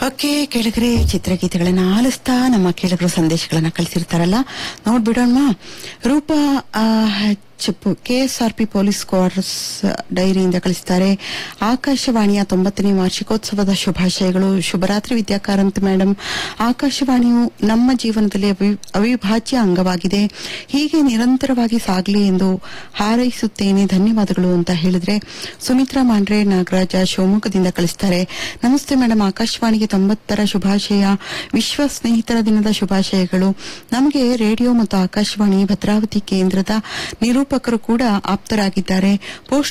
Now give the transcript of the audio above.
okay ಕೆಳಗರೆ ಚಿತ್ರಗೀತೆಗಳನ್ನ ಆಲಿಸ್ತಾ ನಮ್ಮ ಕೇಳಿದ್ರು ಸಂದೇಶಗಳನ್ನ ಕಳಿಸಿರ್ತಾರಲ್ಲ ನೋಡ್ಬಿಡೋಣ ರೂಪಾ ಆ, ಚಪ್ಪು ಕೆಎಸ್ಆರ್ಪಿ ಪೊಲೀಸ್ ಕ್ವಾರ್ಟರ್ಸ್ ಡೈರಿಯಿಂದ ಕಳಿಸಿದ್ದಾರೆ ಆಕಾಶವಾಣಿಯ ತೊಂಬತ್ತನೇ ವಾರ್ಷಿಕೋತ್ಸವದ ಶುಭಾಶಯಗಳು ಶುಭರಾತ್ರಿ ವಿದ್ಯಾಕಾರಂತ್ ಮೇಡಮ್ ಆಕಾಶವಾಣಿಯು ನಮ್ಮ ಜೀವನದಲ್ಲಿ ಅವಿ- ಅವಿಭಾಜ್ಯ ಅಂಗವಾಗಿದೆ ಹೀಗೆ ನಿರಂತರವಾಗಿ ಸಾಗಲಿ ಎಂದು ಹಾರೈಸುತ್ತೇನೆ ಧನ್ಯವಾದಗಳು ಅಂತ ಹೇಳಿದ್ರೆ ಸುಮಿತ್ರಾ ಮಾಂಡ್ರೆ ನಾಗರಾಜ ಶಿವಮೊಗ್ಗದಿಂದ ಕಳಿಸ್ತಾರೆ ನಮಸ್ತೆ ಮೇಡಮ್ ಆಕಾಶವಾಣಿಗೆ ತೊಂಬತ್ತರ ಶುಭಾಶಯ ವಿಶ್ವ ಸ್ನೇಹಿತರ ದಿನದ ಶುಭಾಶಯಗಳು ನಮಗೆ ರೇಡಿಯೋ ಮತ್ತು ಆಕಾಶವಾಣಿ ಭದ್ರಾವತಿ ಕೇಂದ್ರದ ನಿರೂಪಕರು ಕೂಡ ಆಪ್ತರಾಗಿದ್ದಾರೆ ಪೋಸ್ಟ್